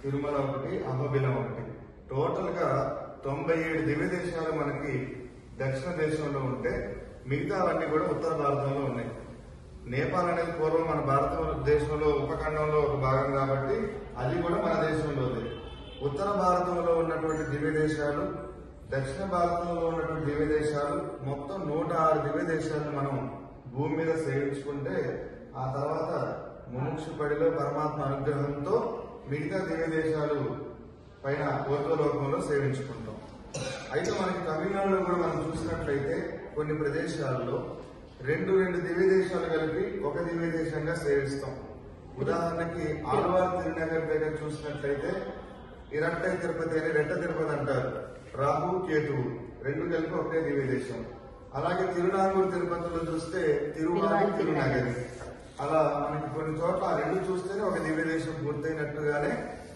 తిరుమల ఒకటి అహోబిలం ఒకటి టోటల్ గా తొంభై ఏడు దివ్య దేశాలు మనకి దక్షిణ దేశంలో ఉంటే మిగతావన్నీ కూడా ఉత్తర భారతంలో ఉన్నాయి నేపాల్ అనేది పూర్వం మన భారతదేశంలో ఉపఖండంలో ఒక భాగం కాబట్టి అది కూడా మన దేశంలోదే ఉత్తర భారతంలో ఉన్నటువంటి దివ్య దేశాలు దక్షిణ భారతంలో ఉన్నటువంటి దివ్య దేశాలు మొత్తం నూట ఆరు దివ్య దేశాలను మనం భూమి మీద సేవించుకుంటే ఆ తర్వాత ముముక్షుపడిలో పరమాత్మ అనుగ్రహంతో మిగతా దివ్య దేశాలు పైన పూర్వలోకంలో సేవించుకుంటాం అయితే మనకి తమిళనాడులో కూడా మనం చూసినట్లయితే కొన్ని ప్రదేశాల్లో రెండు రెండు దివ్య దేశాలు కలిపి ఒక దివ్య దేశంగా సేవిస్తాం ఉదాహరణకి ఆళ్వార్ తిరునగర్ దగ్గర చూసినట్లయితే ఇరట్టై తిరుపతి అని రెట్ట తిరుపతి అంటారు రాహు కేతువు రెండు కలిపి ఒకటే దివ్య దేశం అలాగే తిరునాగూరు తిరుపతిలో చూస్తే తిరువారు తిరునగరి అలా మనకి కొన్ని చోట్ల ఆ రెండు చూస్తేనే ఒక దివ్య దేశం పూర్తయినట్టుగానే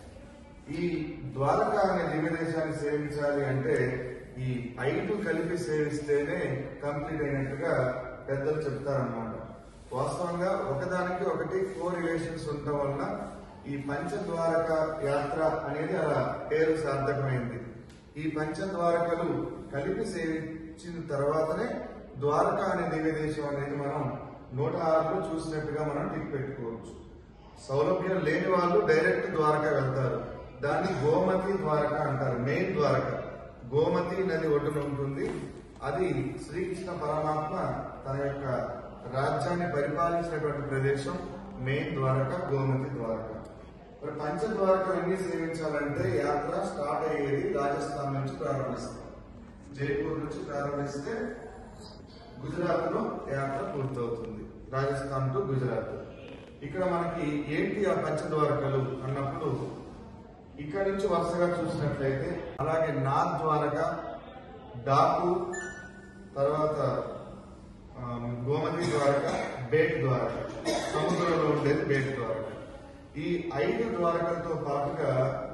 ఈ ద్వారకా అనే దివ్య దేశాన్ని సేవించాలి అంటే ఈ ఐదు కలిపి సేవిస్తేనే కంప్లీట్ అయినట్టుగా పెద్దలు చెప్తారన్నమాట వాస్తవంగా ఒకదానికి ఒకటి కో రిలేషన్స్ ఉండటం వలన ఈ పంచద్వారక యాత్ర అనేది అలా పేరు సార్థకమైంది ఈ పంచద్వారకలు కలిపి సేవించిన తర్వాతనే ద్వారక అనే దివ్య దేశం అనేది మనం నూట ఆరులో చూసినట్టుగా మనం టిక్ పెట్టుకోవచ్చు సౌలభ్యం లేని వాళ్ళు డైరెక్ట్ ద్వారకా వెళ్తారు దాన్ని గోమతి ద్వారక అంటారు మెయిన్ ద్వారక గోమతి నది ఒడ్డున ఉంటుంది అది శ్రీకృష్ణ పరమాత్మ తన యొక్క రాజ్యాన్ని పరిపాలించినటువంటి ప్రదేశం మెయిన్ ద్వారక గోమతి ద్వారక మరి పంచద్వారకలన్నీ సేవించాలంటే యాత్ర స్టార్ట్ అయ్యేది రాజస్థాన్ నుంచి ప్రారంభిస్తాం జైపూర్ నుంచి ప్రారంభిస్తే గుజరాత్ లో యాత్ర పూర్తవుతుంది రాజస్థాన్ టు గుజరాత్ ఇక్కడ మనకి ఏంటి ఆ పంచద్వారకలు అన్నప్పుడు ఇక్కడ నుంచి వరుసగా చూసినట్లయితే అలాగే నాథ్ ద్వారక డాకు తర్వాత ఆ, గోమతి ద్వారక బేట్ ద్వారక సముద్రంలో ఉండేది బేట్ ద్వారక ఈ ఐదు ద్వారకలతో పాటుగా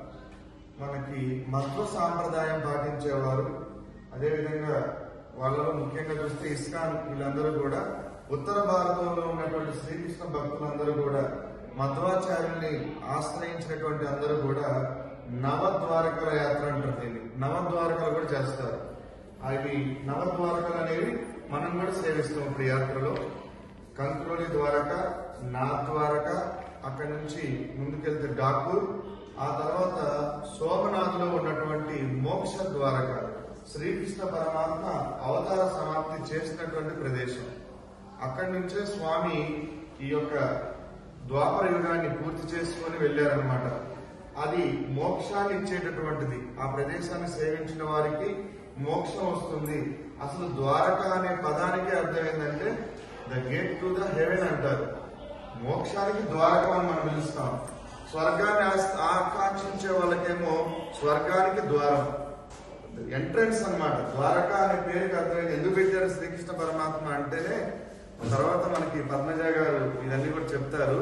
మనకి మధ్వ సాంప్రదాయం పాటించేవారు అదేవిధంగా వాళ్ళలో ముఖ్యంగా చూస్తే ఇస్కాన్ వీళ్ళందరూ కూడా ఉత్తర భారతంలో ఉన్నటువంటి శ్రీకృష్ణ భక్తులందరూ కూడా మధ్వాచార్యుల్ని ఆశ్రయించినటువంటి అందరూ కూడా నవద్వారకల యాత్ర అంటారు దీన్ని నవద్వారకలు కూడా చేస్తారు అవి నవద్వారకలు అనేవి మనం కూడా సేవిస్తాం ఇప్పుడు యాత్రలో కంక్రోలి ద్వారక నా ద్వారక అక్కడి నుంచి ముందుకెళ్తే డాకూర్ ఆ తర్వాత సోమనాథ్లో ఉన్నటువంటి మోక్ష ద్వారక శ్రీకృష్ణ పరమాత్మ అవతార సమాప్తి చేసినటువంటి ప్రదేశం అక్కడి నుంచే స్వామి ఈ యొక్క ద్వాపర యుగాన్ని పూర్తి చేసుకొని వెళ్ళారనమాట అది మోక్షాన్ని ఇచ్చేటటువంటిది ఆ ప్రదేశాన్ని సేవించిన వారికి మోక్షం వస్తుంది అసలు ద్వారక అనే పదానికి అర్థం ఏంటంటే the gate to the heaven అంటారు మోక్షానికి ద్వారకం అని మనం పిలుస్తాం స్వర్గాన్ని ఆస్- ఆకాంక్షించే వాళ్ళకేమో స్వర్గానికి ద్వారం ఎంట్రన్స్ అన్నమాట ద్వారక అనే పేరుకి అర్థమైంది ఎందుకు పెట్టారు శ్రీకృష్ణ పరమాత్మ అంటేనే తర్వాత మనకి పద్మజ గారు ఇవన్నీ కూడా చెప్తారు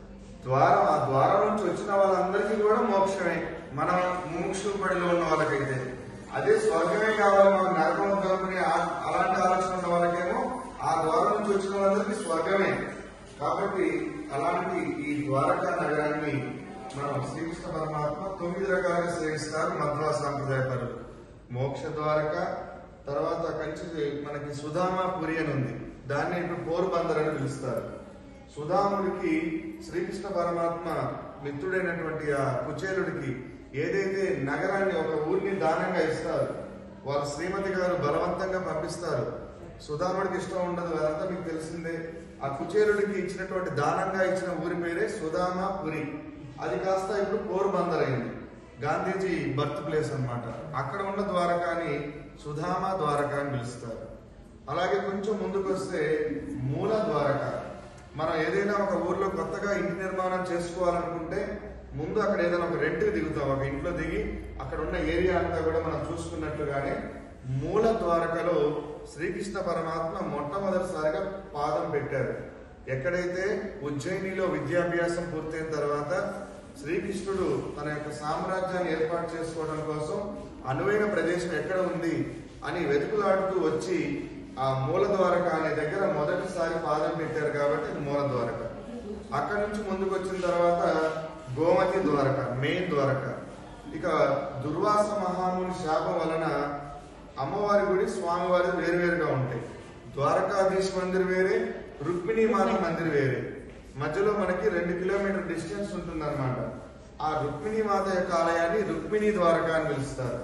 ద్వారం ఆ ద్వారం నుంచి వచ్చిన వాళ్ళందరికీ కూడా మోక్షమే మన ముముక్షు పడిలో ఉన్న వాళ్ళకైతే అదే స్వర్గమే కావాలి మనకు నరకం కలుపుని ఆ- అలాంటి ఆలోచన ఉన్న వాళ్ళకేమో ఆ ద్వారం నుంచి వచ్చిన వాళ్ళందరికీ స్వర్గమే కాబట్టి అలాంటి ఈ ద్వారకా నగరాన్ని మనం శ్రీకృష్ణ పరమాత్మ తొమ్మిది రకాలుగా సేవిస్తారు మధ్వా సాంప్రదాయపరులు మోక్ష ద్వారక తర్వాత కంచి మనకి సుధామాపురి అని ఉంది దాన్ని ఇప్పుడు పోర్బందర్ అని పిలుస్తారు సుధాముడికి శ్రీకృష్ణ పరమాత్మ మిత్రుడైనటువంటి ఆ కుచేలుడికి ఏదైతే నగరాన్ని ఒక ఊరిని దానంగా ఇస్తారు వాళ్ళ శ్రీమతి గారు బలవంతంగా పంపిస్తారు సుధాముడికి ఇష్టం ఉండదు అదంతా మీకు తెలిసిందే ఆ కుచేలుడికి ఇచ్చినటువంటి దానంగా ఇచ్చిన ఊరి పేరే సుధామాపురి అది కాస్త ఇప్పుడు పోర్బందర్ అయింది గాంధీజీ బర్త్ ప్లేస్ అన్నమాట అక్కడ ఉన్న ద్వారకాని సుధామ ద్వారక అని పిలుస్తారు అలాగే కొంచెం ముందుకు వస్తే మూల ద్వారక మనం ఏదైనా ఒక ఊర్లో కొత్తగా ఇంటి నిర్మాణం చేసుకోవాలనుకుంటే ముందు అక్కడ ఏదైనా ఒక రెంట్ దిగుతాం ఒక ఇంట్లో దిగి అక్కడ ఉన్న ఏరియా అంతా కూడా మనం చూసుకున్నట్లుగానే మూల ద్వారకలో శ్రీకృష్ణ పరమాత్మ మొట్టమొదటిసారిగా పాదం పెట్టారు ఎక్కడైతే ఉజ్జయినిలో విద్యాభ్యాసం పూర్తయిన తర్వాత శ్రీకృష్ణుడు తన యొక్క సామ్రాజ్యాన్ని ఏర్పాటు చేసుకోవడం కోసం అనువైన ప్రదేశం ఎక్కడ ఉంది అని వెతుకులాడుతూ వచ్చి ఆ మూల ద్వారక అనే దగ్గర మొదటిసారి పాదం పెట్టారు కాబట్టి అది మూల ద్వారక అక్కడి నుంచి ముందుకు వచ్చిన తర్వాత గోమతి ద్వారక మెయిన్ ద్వారక ఇక దుర్వాస మహాముని శాపం వలన అమ్మవారి గుడి స్వామివారి వేరువేరుగా ఉంటాయి ద్వారకాధీశ్ మందిర్ వేరే రుక్మిణి మాత మందిర్ వేరే మధ్యలో మనకి రెండు కిలోమీటర్ డిస్టెన్స్ ఉంటుందన్నమాట ఆ రుక్మిణి మాత యొక్క ఆలయాన్ని రుక్మిణి ద్వారక అని పిలుస్తారు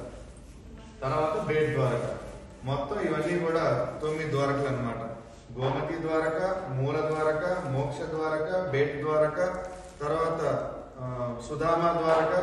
తర్వాత బేట్ ద్వారక మొత్తం ఇవన్నీ కూడా తొమ్మిది ద్వారకలు అన్నమాట గోమతి ద్వారక మూల ద్వారక మోక్ష ద్వారక బేట్ ద్వారక తర్వాత ఆ, సుధామ ద్వారక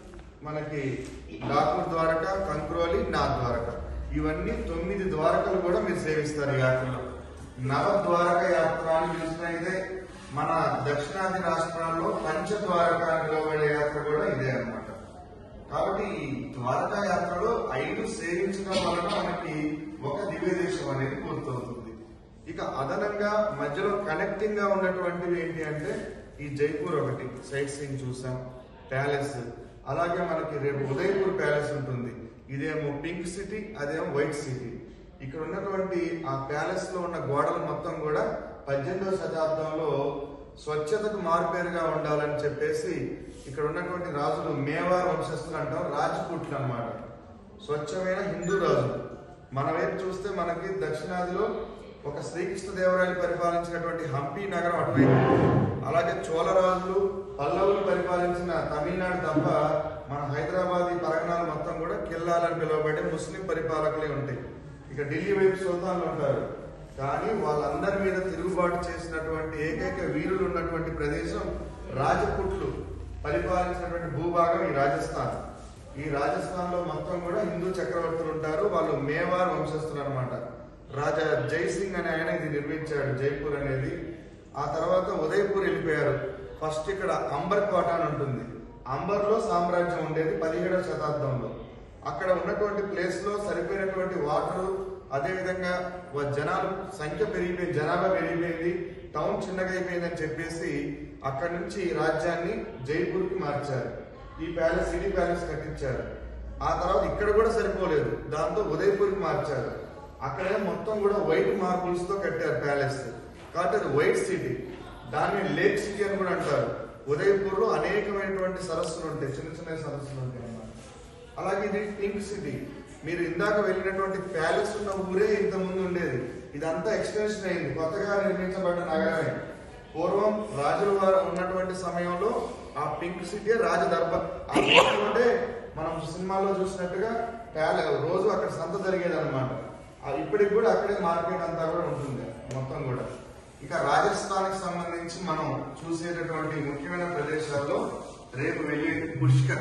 మనకి డాకూర్ ద్వారక కంక్రోలి నా ద్వారక ఇవన్నీ తొమ్మిది ద్వారకలు కూడా మీరు సేవిస్తారు ఈ యాత్రలో నవ ద్వారక యాత్ర అని పిలిచినైతే మన దక్షిణాది రాష్ట్రాల్లో పంచ ద్వారక అని పిలువబడే యాత్ర కూడా ఇదే అన్నమాట కాబట్టి ఈ ద్వారకా యాత్రలో ఐదు సేవించడం వలన మనకి ఒక దివ్య దేశం అనేది పూర్తవుతుంది ఇక అదనంగా మధ్యలో కనెక్టింగ్ గా ఉన్నటువంటివి ఏంటి అంటే ఈ జైపూర్ ఒకటి సైట్ సీన్ చూసాం ప్యాలెస్ అలాగే మనకి రేపు ఉదయపూర్ ప్యాలెస్ ఉంటుంది ఇదేమో పింక్ సిటీ అదేమో వైట్ సిటీ ఇక్కడ ఉన్నటువంటి ఆ ప్యాలెస్ లో ఉన్న గోడలు మొత్తం కూడా పద్దెనిమిదవ శతాబ్దంలో స్వచ్ఛతకు మారుపేరుగా ఉండాలని చెప్పేసి ఇక్కడ ఉన్నటువంటి రాజులు మేవార్ వంశస్థులు అంటాం రాజపుట్లు అన్నమాట స్వచ్ఛమైన హిందూ రాజులు మన వైపు చూస్తే మనకి దక్షిణాదిలో ఒక శ్రీకృష్ణ దేవరాయలు పరిపాలించినటువంటి హంపి నగరం అటువైపు అలాగే చోళరాజులు పల్లవులు పరిపాలించిన తమిళనాడు తప్ప మన హైదరాబాద్ ఈ పరగణాలు మొత్తం కూడా కిల్లాలని పిలువబడే ముస్లిం పరిపాలకులే ఉంటాయి ఇక ఢిల్లీ వైపు సుల్తాన్లు ఉంటారు కానీ వాళ్ళందరి మీద తిరుగుబాటు చేసినటువంటి ఏకైక వీరులు ఉన్నటువంటి ప్రదేశం రాజపుట్లు పరిపాలించినటువంటి భూభాగం ఈ రాజస్థాన్ ఈ రాజస్థాన్ లో మొత్తం కూడా హిందూ చక్రవర్తులు ఉంటారు వాళ్ళు మేవార్ వంశస్థులు అనమాట రాజా జైసింగ్ అనే ఆయన ఇది నిర్మించాడు జైపూర్ అనేది ఆ తర్వాత ఉదయపూర్ వెళ్ళిపోయారు ఫస్ట్ ఇక్కడ అంబర్ కోట అని ఉంటుంది అంబర్ లో సామ్రాజ్యం ఉండేది పదిహేడవ శతాబ్దంలో అక్కడ ఉన్నటువంటి ప్లేస్ లో సరిపోయినటువంటి వాటర్ అదే విధంగా వా- జనాలు సంఖ్య పెరిగిపోయింది జనాభా పెరిగిపోయింది టౌన్ చిన్నగా అయిపోయిందని చెప్పేసి అక్కడ నుంచి రాజ్యాన్ని జైపూర్ కి మార్చారు ఈ ప్యాలెస్ సిటీ ప్యాలెస్ కట్టించారు ఆ తర్వాత ఇక్కడ కూడా సరిపోలేదు దాంతో ఉదయపూర్ కి మార్చారు అక్కడే మొత్తం కూడా వైట్ మార్బుల్స్ తో కట్టారు ప్యాలెస్ కాబట్టి అది వైట్ సిటీ దాన్ని లేక్ సిటీ అని కూడా అంటారు ఉదయపూర్ లో అనేకమైనటువంటి సరస్సులు ఉంటాయి చిన్న చిన్న సరస్సులు ఉంటాయి అన్నమాట అలాగే ఇది పింక్ సిటీ మీరు ఇందాక వెళ్ళినటువంటి ప్యాలెస్ ఉన్న ఊరే ఇంత ముందు ఉండేది ఇదంతా ఎక్స్టెన్షన్ అయింది కొత్తగా నిర్మించబడ్డ నగరమే పూర్వం రాజుల వారు ఉన్నటువంటి సమయంలో ఆ పింక్ సిటీ రాజ దర్బార్ ఆ రోజులోనే మనం సినిమాలో చూసినట్టుగా ప్యాలె రోజు అక్కడ సంత జరిగేది అనమాట ఇప్పటికి కూడా అక్కడే మార్కెట్ అంతా కూడా ఉంటుంది మొత్తం కూడా ఇక రాజస్థాన్కి సంబంధించి మనం చూసేటటువంటి ముఖ్యమైన ప్రదేశాల్లో రేపు వెళ్ళే పుష్కర్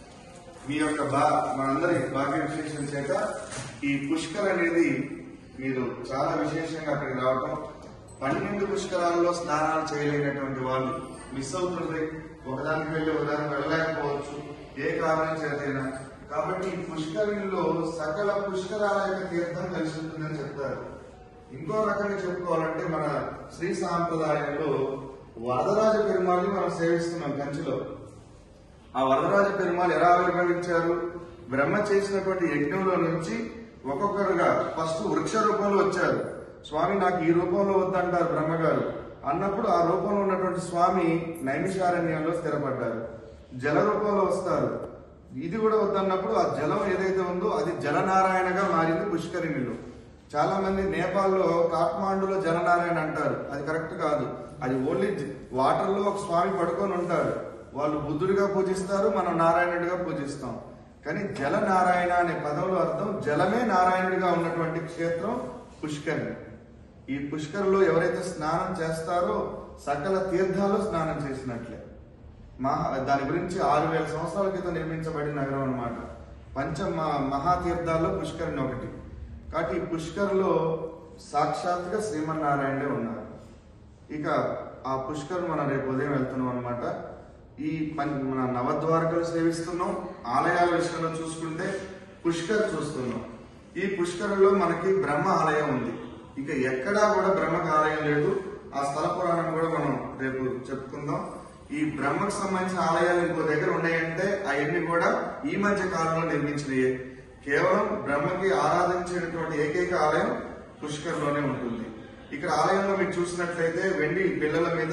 మీ యొక్క బా మనందరి భాగ్య విశేషం చేత ఈ పుష్కర్ అనేది మీరు చాలా విశేషంగా అక్కడికి రావటం పన్నెండు పుష్కరాల్లో స్నానాలు చేయలేనటువంటి వాళ్ళు మిస్ అవుతుంది ఒకదానికి వెళ్ళి ఒకదానికి వెళ్ళలేకపోవచ్చు ఏ కారణం చేతైనా కాబట్టి ఈ పుష్కరిణిలో సకల పుష్కరాల యొక్క తీర్థం కలిసి ఉంటుందని చెప్తారు ఇంకో రకంగా చెప్పుకోవాలంటే మన శ్రీ సాంప్రదాయంలో వరదరాజ పెరుమాళని మనం సేవిస్తున్నాం కంచిలో ఆ వరదరాజ పెరుమాళ్ ఎలా ఆవిర్భవించారు బ్రహ్మ చేసినటువంటి యజ్ఞంలో నుంచి ఒక్కొక్కరుగా ఫస్ట్ వృక్ష రూపంలో వచ్చారు స్వామి నాకు ఈ రూపంలో వద్దంటారు బ్రహ్మగారు అన్నప్పుడు ఆ రూపంలో ఉన్నటువంటి స్వామి నైమిషారణ్యంలో స్థిరపడ్డారు జల రూపంలో వస్తారు ఇది కూడా వద్దన్నప్పుడు ఆ జలం ఏదైతే ఉందో అది జలనారాయణగా మారింది పుష్కరిణిలో చాలా మంది నేపాల్లో కాఠ్మాండులో జలనారాయణ అంటారు అది కరెక్ట్ కాదు అది ఓన్లీ వాటర్ లో ఒక స్వామి పడుకొని ఉంటారు వాళ్ళు బుద్ధుడిగా పూజిస్తారు మనం నారాయణుడిగా పూజిస్తాం కానీ జల నారాయణ అనే పదంలో అర్థం జలమే నారాయణుడిగా ఉన్నటువంటి క్షేత్రం పుష్కరిణి ఈ పుష్కరిలో ఎవరైతే స్నానం చేస్తారో సకల తీర్థాలు స్నానం చేసినట్లే మహా దాని గురించి ఆరు వేల సంవత్సరాల క్రితం నిర్మించబడిన నగరం అన్నమాట పంచ మ- మహాతీర్థాల్లో పుష్కరిణి ఒకటి కాబట్టి ఈ పుష్కర్లో సాక్షాత్గా శ్రీమన్నారాయణే ఉన్నారు ఇక ఆ పుష్కర్ మనం రేపు ఉదయం వెళ్తున్నాం అనమాట ఈ పం- మన నవద్వారకలు సేవిస్తున్నాం ఆలయాల విషయంలో చూసుకుంటే పుష్కర్ చూస్తున్నాం ఈ పుష్కరంలో మనకి బ్రహ్మ ఆలయం ఉంది ఇక ఎక్కడా కూడా బ్రహ్మకు ఆలయం లేదు ఆ స్థల పురాణం కూడా మనం రేపు చెప్పుకుందాం ఈ బ్రహ్మకు సంబంధించిన ఆలయాలు ఇంకో దగ్గర ఉన్నాయంటే అవన్నీ కూడా ఈ మధ్య కాలంలో నిర్మించినయే కేవలం బ్రహ్మకి ఆరాధించేటటువంటి ఏకైక ఆలయం పుష్కర్లోనే ఉంటుంది ఇక్కడ ఆలయంలో మీరు చూసినట్లయితే వెండి పిల్లల మీద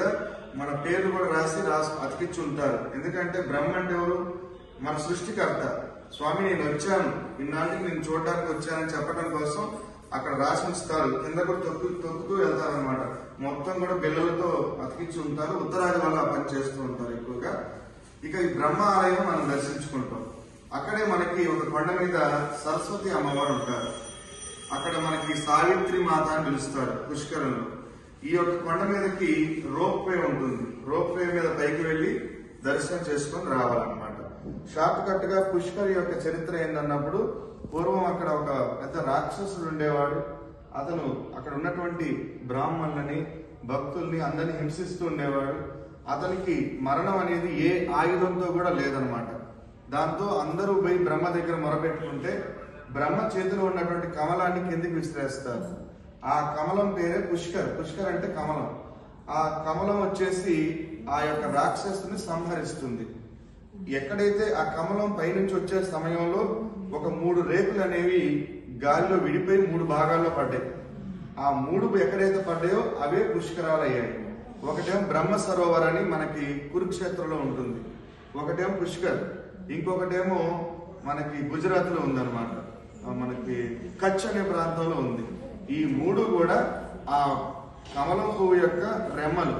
మన పేర్లు కూడా రాసి రాసి అతికించి ఉంటారు ఎందుకంటే బ్రహ్మ అంటే ఎవరు మన సృష్టికర్త స్వామి నేను వచ్చాను ఇన్నాళ్ళకి నేను చూడడానికి వచ్చానని చెప్పడం కోసం అక్కడ రాసి ఉంచుతారు కింద కూడా తొక్కు తొక్కుతూ వెళ్తారు అనమాట మొత్తం కూడా బిల్లలతో అతికించి ఉంటారు ఉత్తరాది వల్ల ఆ పని చేస్తూ ఉంటారు ఎక్కువగా ఇక ఈ బ్రహ్మ ఆలయం మనం దర్శించుకుంటాం అక్కడే మనకి ఒక కొండ మీద సరస్వతి అమ్మవారు ఉంటారు అక్కడ మనకి సావిత్రి మాత అని పిలుస్తారు పుష్కరంలో ఈ యొక్క కొండ మీదకి రోప్ వే ఉంటుంది రోప్ వే మీద పైకి వెళ్లి దర్శనం చేసుకొని రావాలన్నమాట షార్ట్ కట్ గా పుష్కర్ యొక్క చరిత్ర ఏంటన్నప్పుడు పూర్వం అక్కడ ఒక పెద్ద రాక్షసుడు ఉండేవాడు అతను అక్కడ ఉన్నటువంటి బ్రాహ్మణులని భక్తుల్ని అందరిని హింసిస్తూ ఉండేవాడు అతనికి మరణం అనేది ఏ ఆయుధంతో కూడా లేదనమాట దాంతో అందరూ పోయి బ్రహ్మ దగ్గర మొరపెట్టుకుంటే బ్రహ్మ చేతిలో ఉన్నటువంటి కమలాన్ని కిందికి విసిరేస్తారు ఆ కమలం పేరే పుష్కర్ పుష్కర్ అంటే కమలం ఆ కమలం వచ్చేసి ఆ యొక్క రాక్షసుని సంహరిస్తుంది ఎక్కడైతే ఆ కమలం పైనుంచి వచ్చే సమయంలో ఒక మూడు రేకులు అనేవి గాలిలో విడిపోయి మూడు భాగాల్లో పడ్డాయి ఆ మూడు ఎక్కడైతే పడ్డాయో అవే పుష్కరాలు అయ్యాయి ఒకటేమో బ్రహ్మ సరోవర్ అని మనకి కురుక్షేత్రంలో ఉంటుంది ఒకటేమో పుష్కర్ ఇంకొకటేమో మనకి గుజరాత్ లో ఉందన్నమాట ఆ మనకి కచ్ అనే ప్రాంతంలో ఉంది ఈ మూడు కూడా ఆ కమలం పువ్వు యొక్క రెమ్మలు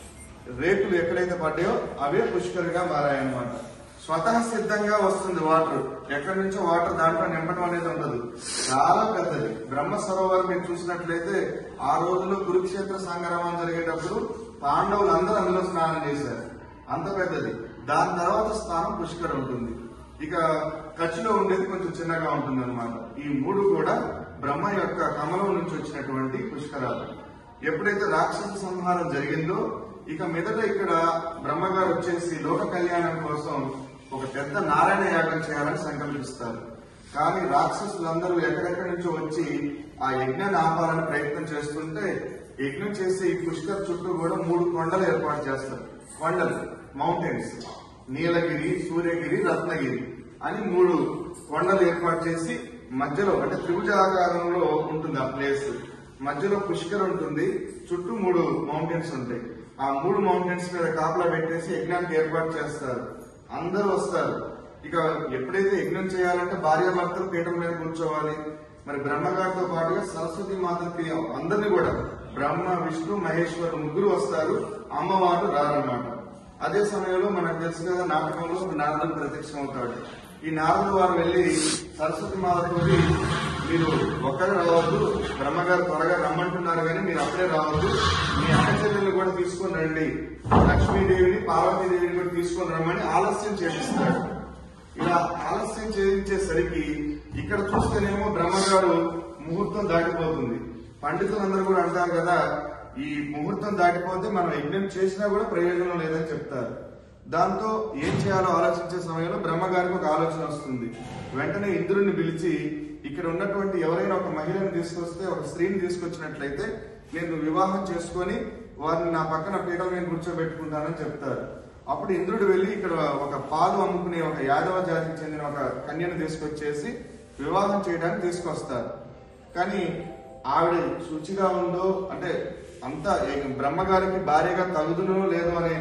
రేకులు ఎక్కడైతే పడ్డాయో అవే పుష్కలుగా మారాయన్నమాట స్వతహ సిద్ధంగా వస్తుంది వాటర్ ఎక్కడి నుంచో వాటర్ దాంట్లో నింపడం అనేది ఉండదు చాలా పెద్దది బ్రహ్మ సరోవర్ మీరు చూసినట్లయితే ఆ రోజుల్లో కురుక్షేత్ర సంగ్రామం జరిగేటప్పుడు పాండవులు అందరూ అందులో స్నానం చేశారు అంత పెద్దది దాని తర్వాత స్థానం పుష్కర్ ఉంటుంది ఇక కచ్లో ఉండేది కొంచెం చిన్నగా ఉంటుంది అనమాట ఈ మూడు కూడా బ్రహ్మ యొక్క కమలం నుంచి వచ్చినటువంటి పుష్కరాలు ఎప్పుడైతే రాక్షస సంహారం జరిగిందో ఇక మీదట ఇక్కడ బ్రహ్మగారు వచ్చేసి లోక కళ్యాణం కోసం ఒక పెద్ద నారాయణ యాగం చేయాలని సంకల్పిస్తారు కానీ రాక్షసులందరూ ఎక్కడెక్కడి నుంచో వచ్చి ఆ యజ్ఞాన్ని ఆపాలని ప్రయత్నం చేస్తుంటే యజ్ఞం చేసి ఈ పుష్కర్ చుట్టూ కూడా మూడు కొండలు ఏర్పాటు చేస్తారు కొండలు మౌంటైన్స్ నీలగిరి సూర్యగిరి రత్నగిరి అని మూడు కొండలు ఏర్పాటు చేసి మధ్యలో అంటే త్రిభుజాకారంలో ఉంటుంది ఆ ప్లేస్ మధ్యలో పుష్కర్ ఉంటుంది చుట్టూ మూడు మౌంటైన్స్ ఉంటాయి ఆ మూడు మౌంటైన్స్ మీద కాపలా పెట్టేసి యజ్ఞానికి ఏర్పాటు చేస్తారు అందరూ వస్తారు ఇక ఎప్పుడైతే యజ్ఞం చేయాలంటే భార్యాభర్తలు పీఠం మీద కూర్చోవాలి మరి బ్రహ్మగారితో పాటుగా సరస్వతి మాతకి అందరినీ కూడా బ్రహ్మ విష్ణు మహేశ్వరు ముగ్గురు వస్తారు అమ్మవారు రారన్నమాట అదే సమయంలో మనకు తెలుసు కదా నాటకంలో ఒక నారదుడు ప్రత్యక్షం అవుతాడు ఈ నారదుడు వారు వెళ్ళి సరస్వతి మాతతో మీరు ఒక్కరే రావద్దు బ్రహ్మగారు త్వరగా రమ్మంటున్నారు కానీ మీరు అప్పుడే రావద్దు మీ అన్నచెల్లెలు కూడా తీసుకొని రండి లక్ష్మీదేవిని పార్వతీదేవిని కూడా తీసుకొని రమ్మని ఆలస్యం చేపిస్తాడు ఇలా ఆలస్యం చేయించేసరికి ఇక్కడ చూస్తేనేమో బ్రహ్మగారు ముహూర్తం దాటిపోతుంది పండితులందరూ కూడా అంటారు కదా ఈ ముహూర్తం దాటిపోతే మనం యజ్ఞం చేసినా కూడా ప్రయోజనం లేదని చెప్తారు దాంతో ఏం చేయాలో ఆలోచించే సమయంలో బ్రహ్మగారికి ఒక ఆలోచన వస్తుంది వెంటనే ఇంద్రుడిని పిలిచి ఇక్కడ ఉన్నటువంటి ఎవరైనా ఒక మహిళను తీసుకొస్తే ఒక స్త్రీని తీసుకొచ్చినట్లయితే నేను వివాహం చేసుకొని వారిని నా పక్కన పీఠం మీద కూర్చోబెట్టుకుంటానని చెప్తారు అప్పుడు ఇంద్రుడు వెళ్ళి ఇక్కడ ఒక పాలు అమ్ముకునే ఒక యాదవ జాతికి చెందిన ఒక కన్యను తీసుకొచ్చేసి వివాహం చేయడానికి తీసుకొస్తారు కానీ ఆవిడ శుచిగా ఉందో అంటే అంత బ్రహ్మగారికి భార్యగా తగుదునో లేదో అనే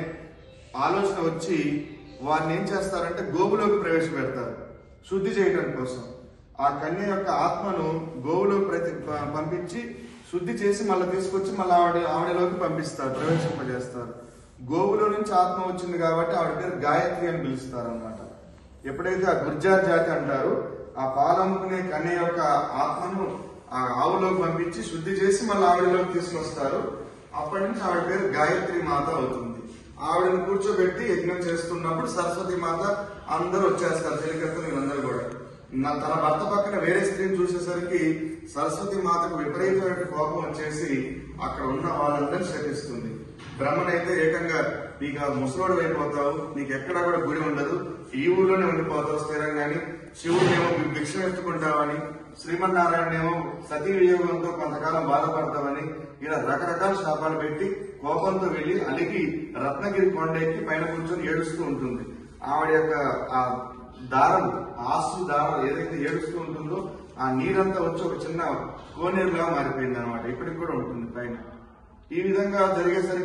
ఆలోచన వచ్చి వారిని ఏం చేస్తారంటే గోవులోకి ప్రవేశపెడతారు శుద్ధి చేయడం కోసం ఆ కన్య యొక్క ఆత్మను గోవులోకి ప్రతి ప- పంపించి శుద్ధి చేసి మళ్ళీ తీసుకొచ్చి మళ్ళీ ఆవిడ ఆవిడలోకి పంపిస్తారు ప్రవేశింపజేస్తారు గోవులో నుంచి ఆత్మ వచ్చింది కాబట్టి ఆవిడ పేరు గాయత్రి అని పిలుస్తారు అనమాట ఎప్పుడైతే ఆ గుర్జార్ జాతి అంటారు ఆ పాలమ్ముకునే కన్య యొక్క ఆత్మను ఆ ఆవులోకి పంపించి శుద్ధి చేసి మళ్ళీ ఆవిడలోకి తీసుకొస్తారు అప్పటి నుంచి ఆవిడ పేరు గాయత్రి మాత అవుతుంది ఆవిడని కూర్చోబెట్టి యజ్ఞం చేస్తున్నప్పుడు సరస్వతి మాత అందరూ వచ్చేస్తారు చెలికత్తలు వీళ్ళందరూ కూడా నా తన భర్త పక్కన వేరే స్త్రీని చూసేసరికి సరస్వతి మాతకు విపరీతమైన కోపం వచ్చేసి అక్కడ ఉన్న వాళ్ళందరినీ శపిస్తుంది బ్రహ్మనైతే ఏకంగా నీకు ఆ ముసలోడు అయిపోతావు నీకు ఎక్కడా కూడా గుడి ఉండదు ఈ ఊర్లోనే ఉండిపోతావు స్థిరంగాని శివుడేమో భిక్ష ఎత్తుకుంటావని శ్రీమన్నారాయణ ఏమో సతీ వియోగంతో కొంతకాలం బాధపడతావని ఇలా రకరకాల శాపాలు పెట్టి కోపంతో వెళ్లి అలిగి రత్నగిరి కొండ ఎక్కి పైన కూర్చొని ఏడుస్తూ ఉంటుంది ఆవిడ యొక్క ఆ దారం ఆసు దారం ఏదైతే ఏడుస్తూ ఉంటుందో ఆ నీరంతా వచ్చి ఒక చిన్న కోనేరులా మారిపోయింది అనమాట ఇప్పటికి కూడా ఉంటుంది పైన ఈ విధంగా జరిగేసరికి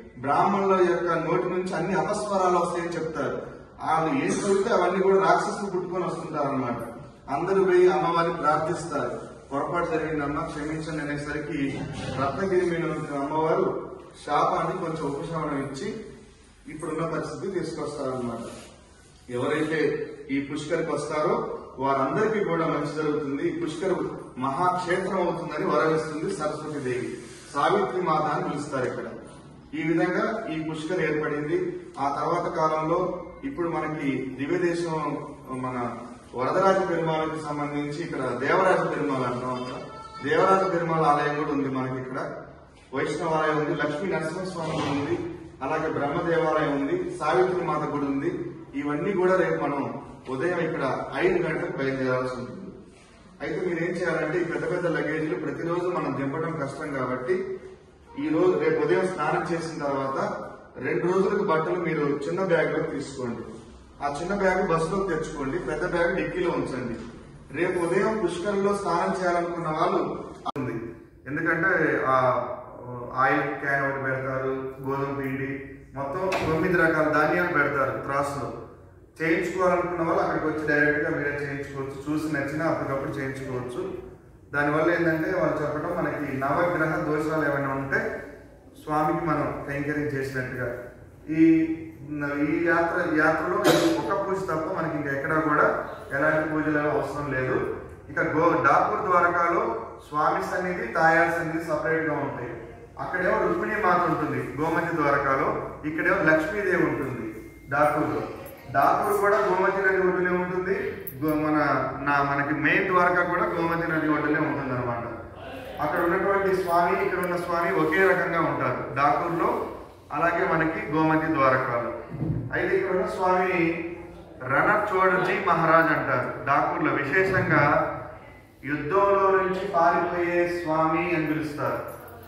బ్రాహ్మణుల యొక్క నోటి నుంచి అన్ని అపస్వరాలు వస్తాయని చెప్తారు వాళ్ళు ఏం చదివితే అవన్నీ కూడా రాక్షసులు పుట్టుకొని వస్తుంటారు అనమాట అందరూ పోయి అమ్మవారిని ప్రార్థిస్తారు పొరపాటు జరిగిందమ్మా క్షమించండి అనేసరికి రత్నగిరి మీద ఉన్న అమ్మవారు శాపాన్ని కొంచెం ఉపశమనం ఇచ్చి ఇప్పుడున్న పరిస్థితి తీసుకొస్తారు అనమాట ఎవరైతే ఈ పుష్కర్కి వస్తారో వారందరికీ కూడా మంచి జరుగుతుంది ఈ పుష్కర్ మహాక్షేత్రం అవుతుందని వరవిస్తుంది సరస్వతి దేవి సావిత్రి మాత అని పిలుస్తారు ఇక్కడ ఈ విధంగా ఈ పుష్కర్ ఏర్పడింది ఆ తర్వాత కాలంలో ఇప్పుడు మనకి దివ్య దేశం మన వరదరాజ పెరుమాళకి సంబంధించి ఇక్కడ దేవరాజ పెరుమాళ అంటాం అక్కడ దేవరాజ పెరుమాళ ఆలయం కూడా ఉంది మనకి ఇక్కడ వైష్ణవ ఆలయం ఉంది లక్ష్మీ నరసింహస్వామి గుడి ఉంది అలాగే బ్రహ్మ దేవాలయం ఉంది సావిత్రి మాత గుడి ఉంది ఇవన్నీ కూడా రేపు మనం ఉదయం ఇక్కడ ఐదు గంటలకు బయలుదేరాల్సి ఉంటుంది అయితే మీరు ఏం చేయాలంటే ఈ పెద్ద పెద్ద లగేజీలు ప్రతిరోజు మనం దింపడం కష్టం కాబట్టి ఈ రోజు రేపు ఉదయం స్నానం చేసిన తర్వాత రెండు రోజులకు బట్టలు మీరు చిన్న బ్యాగ్ లో తీసుకోండి ఆ చిన్న బ్యాగ్ బస్సులో తెచ్చుకోండి పెద్ద బ్యాగ్ డిక్కీలో ఉంచండి రేపు ఉదయం పుష్కరంలో స్నానం చేయాలనుకున్న వాళ్ళు ఉంది ఎందుకంటే ఆ ఆయిల్ క్యాన్ ఒకటి పెడతారు గోధుమ పిండి మొత్తం తొమ్మిది రకాల ధాన్యాలు పెడతారు త్రాసులో చేయించుకోవాలనుకున్న వాళ్ళు అక్కడికి వచ్చి డైరెక్ట్ గా మీరే చేయించుకోవచ్చు చూసి నచ్చినా అప్పటికప్పుడు చేయించుకోవచ్చు దానివల్ల ఏంటంటే వాళ్ళు చెప్పడం మనకి నవగ్రహ దోషాలు ఏమైనా ఉంటే స్వామికి మనం కైంకర్యం చేసినట్టుగా ఈ ఈ యాత్ర యాత్రలో ఒక పూజ తప్ప మనకి ఇంకా ఎక్కడా కూడా ఎలాంటి పూజలు అవసరం లేదు ఇక గో డాపూర్ ద్వారకాలో స్వామి సన్నిధి తాయార్ సన్నిధి సపరేట్ గా ఉంటాయి అక్కడేమో రుక్మిణి మాత ఉంటుంది గోమతి ద్వారకాలో ఇక్కడేమో లక్ష్మీదేవి ఉంటుంది డాపూర్లో డాపూర్ కూడా గోమతి నది ఒడ్డునే ఉంటుంది గో- మన నా మనకి మెయిన్ ద్వారకా కూడా గోమతి నది ఒడ్డునే ఉంటుంది అనమాట అక్కడ ఉన్నటువంటి స్వామి ఇక్కడ ఉన్న స్వామి ఒకే రకంగా ఉంటారు డాకూర్లో అలాగే మనకి గోమతి ద్వారకాలు అయితే ఇక్కడ ఉన్న స్వామి రణచోడజీ మహారాజ్ అంటారు డాకూర్లో విశేషంగా యుద్ధంలో నుంచి పారిపోయే స్వామి అని పిలుస్తారు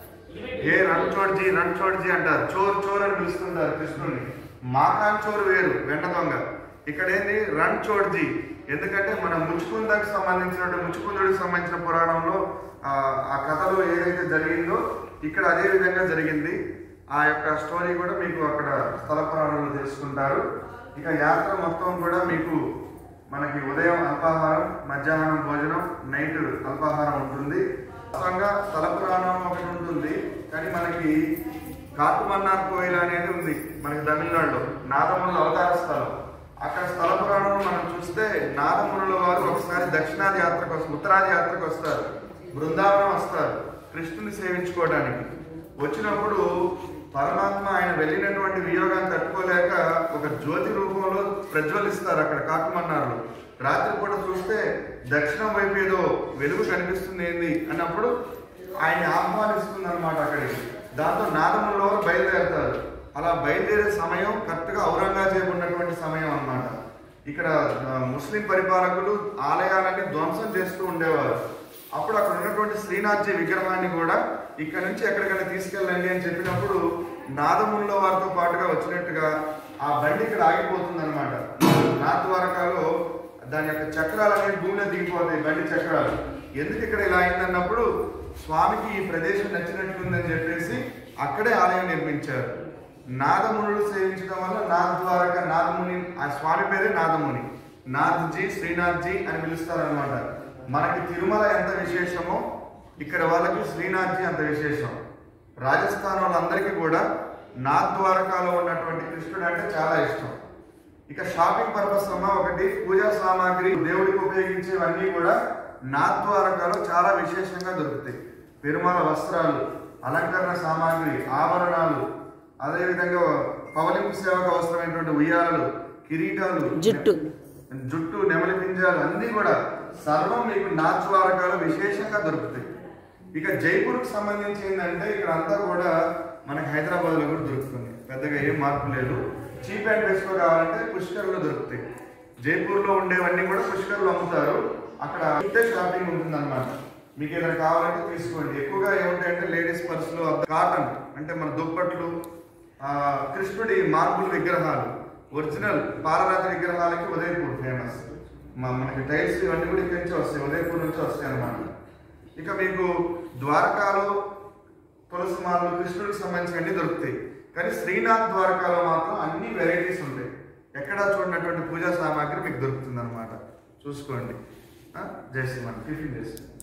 ఏ రణచోడ్జీ రణచోడ్జీ అంటారు చోర్ చోర్ అని పిలుస్తుంటారు కృష్ణుడిని మాకాన్ చోర్ వేరు వెంట దొంగ ఇక్కడ ఏంది రణచోడ్జీ ఎందుకంటే మన ముచుకుందకు సంబంధించిన ముచుకుందుడికి సంబంధించిన పురాణంలో ఆ ఆ కథలో ఏదైతే జరిగిందో ఇక్కడ అదే విధంగా జరిగింది ఆ యొక్క స్టోరీ కూడా మీకు అక్కడ స్థల పురాణంలో తెలుసుకుంటారు ఇక యాత్ర మొత్తం కూడా మీకు మనకి ఉదయం అల్పాహారం మధ్యాహ్నం భోజనం నైట్ అల్పాహారం ఉంటుంది వాస్తవంగా స్థల పురాణం ఒకటి ఉంటుంది కానీ మనకి కాటుమన్నార్ కోయిల అనేది ఉంది మనకి తమిళనాడులో నాదముల అవతార స్థలం అక్కడ స్థల పురాణం మనం చూస్తే నాదమునుల వారు ఒకసారి దక్షిణాది యాత్రకు వస్తారు ఉత్తరాది యాత్రకు వస్తారు బృందావనం వస్తారు కృష్ణుని సేవించుకోవడానికి వచ్చినప్పుడు పరమాత్మ ఆయన వెళ్ళినటువంటి వియోగాన్ని తట్టుకోలేక ఒక జ్యోతి రూపంలో ప్రజ్వలిస్తారు అక్కడ కాకుమన్నారులో రాత్రిపూట చూస్తే దక్షిణం వైపు ఏదో వెలుగు కనిపిస్తుంది ఏంది అన్నప్పుడు ఆయన ఆహ్వానిస్తుంది అనమాట అక్కడికి దాంతో నాదములో బయలుదేరుతారు అలా బయలుదేరే సమయం కరెక్ట్గా ఔరంగజేబు ఉన్నటువంటి సమయం అన్నమాట ఇక్కడ ఆ, ముస్లిం పరిపాలకులు ఆలయాలన్నీ ధ్వంసం చేస్తూ ఉండేవారు అప్పుడు అక్కడ ఉన్నటువంటి శ్రీనాథ్జీ విగ్రహాన్ని కూడా ఇక్కడ నుంచి ఎక్కడికైనా తీసుకెళ్ళండి అని చెప్పినప్పుడు నాదముల్లో వారితో పాటుగా వచ్చినట్టుగా ఆ బండి ఇక్కడ ఆగిపోతుంది అనమాట నాద్వారకాలో దాని యొక్క చక్రాలు అనేవి భూమిలో దిగిపోతాయి బండి చక్రాలు ఎందుకు ఇక్కడ ఇలా అయిందన్నప్పుడు స్వామికి ఈ ప్రదేశం నచ్చినట్లుందని చెప్పేసి అక్కడే ఆలయం నిర్మించారు నాదమునులు సేవించడం వల్ల నాథ్ ద్వారక నాదముని ఆ స్వామి పేరే నాదముని నాథ్జీ శ్రీనాథ్జీ అని పిలుస్తారనమాట మనకి తిరుమల ఎంత విశేషమో ఇక్కడ వాళ్ళకి శ్రీనాథ్జీ అంత విశేషం రాజస్థాన్ వాళ్ళందరికీ కూడా నాథ్ ద్వారకాలో ఉన్నటువంటి కృష్ణుడు అంటే చాలా ఇష్టం ఇక షాపింగ్ పర్పస్ అమ్మ ఒకటి పూజా సామాగ్రి దేవుడికి ఉపయోగించేవన్నీ కూడా నాద్వారకాలో చాలా విశేషంగా దొరుకుతాయి పెరుమాల వస్త్రాలు అలంకరణ సామాగ్రి ఆభరణాలు అదేవిధంగా పవలింపు సేవకు అవసరమైనటువంటి ఉయ్యాలలు కిరీటాలు జుట్టు. జుట్టు నెమలి పింజాలు అన్నీ కూడా సర్వం మీకు నాద్వారకాలో విశేషంగా దొరుకుతాయి ఇక జైపూర్కి సంబంధించి ఏంటంటే ఇక్కడ అంతా కూడా మనకి హైదరాబాద్ లో కూడా దొరుకుతుంది పెద్దగా ఏం మార్పు లేదు చీప్ అండ్ బెస్ట్ లో కావాలంటే పుష్కర్లో దొరుకుతాయి జైపూర్ లో ఉండేవన్నీ కూడా పుష్కర్లో అమ్ముతారు అక్కడ ఇంతే షాపింగ్ ఉంటుంది అనమాట మీకు ఏదైనా కావాలంటే తీసుకోండి ఎక్కువగా ఏముంటాయంటే లేడీస్ పర్సులు కాటన్ అంటే మన దుప్పట్లు ఆ, కృష్ణుడి మార్బుల్ విగ్రహాలు ఒరిజినల్ పాలరాతి విగ్రహాలకి ఉదయపూర్ ఫేమస్ మనకి టైల్స్ ఇవన్నీ కూడా ఇక్కడి నుంచి వస్తాయి ఉదయపూర్ నుంచి వస్తాయి అన్నమాట ఇక మీకు ద్వారకాలో తులసి మాలలు కృష్ణుడికి సంబంధించిన అన్ని దొరుకుతాయి కానీ శ్రీనాథ్ ద్వారకాలో మాత్రం అన్ని వెరైటీస్ ఉంటాయి ఎక్కడా చూడనటువంటి పూజా సామాగ్రి మీకు దొరుకుతుంది అనమాట చూసుకోండి ఆ, జై శ్రీమాన్ టిఫిన్ చేసి